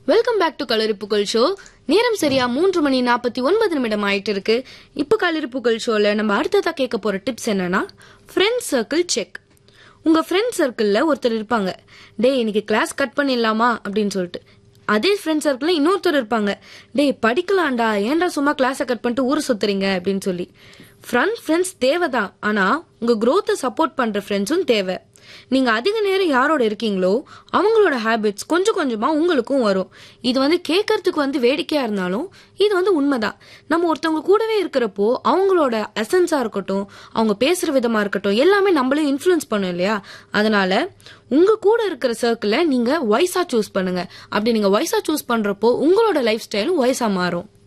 welcome back to கலரிப்புகள் show நேரம் சரியா மூன்று மணி நாற்பத்தி ஒன்பது நிமிடம் ஆயிட்டு இருக்கு இப்போ கலரிப்புகள் ஷோல நம்ம அடுத்ததா கேட்க போற டிப்ஸ் என்னன்னா ஃப்ரெண்ட் சர்க்கிள் செக் உங்க ஃப்ரெண்ட் சர்க்கிள்ல ஒருத்தர் இருப்பாங்க டேய் இன்னைக்கு கிளாஸ் கட் பண்ணிடலாமா அப்படின்னு சொல்லிட்டு அதே ஃப்ரெண்ட் சர்க்கிள்ல இன்னொருத்தர் இருப்பாங்க டேய் படிக்கலாம்டா ஏன்டா சும்மா கிளாஸை கட் பண்ணிட்டு ஊர் சுத்துறீங்க அப்படின்னு சொல்லி ஃப்ரெண்ட் ஃப்ரெண்ட்ஸ் தேவைதான் ஆனா உங்க growth சப்போர்ட் பண்ற ஃப்ரெண்ட்ஸும் தேவை நீங்க அதிக நேரம் யாரோட இருக்கீங்களோ அவங்களோட ஹேபிட்ஸ் கொஞ்சம் கொஞ்சமா உங்களுக்கும் வரும் இது வந்து கேட்கறதுக்கு வந்து வேடிக்கையா இருந்தாலும் இது வந்து உண்மைதான் நம்ம ஒருத்தவங்க கூடவே இருக்கிறப்போ அவங்களோட எசன்ஸா இருக்கட்டும் அவங்க பேசுற விதமா இருக்கட்டும் எல்லாமே நம்மளையும் இன்ஃப்ளூயன்ஸ் பண்ணும் இல்லையா அதனால உங்க கூட இருக்கிற சர்க்கிளை நீங்க வயசா சூஸ் பண்ணுங்க அப்படி நீங்க வயசா சூஸ் பண்றப்போ உங்களோட லைஃப் ஸ்டைலும் வயசா மாறும்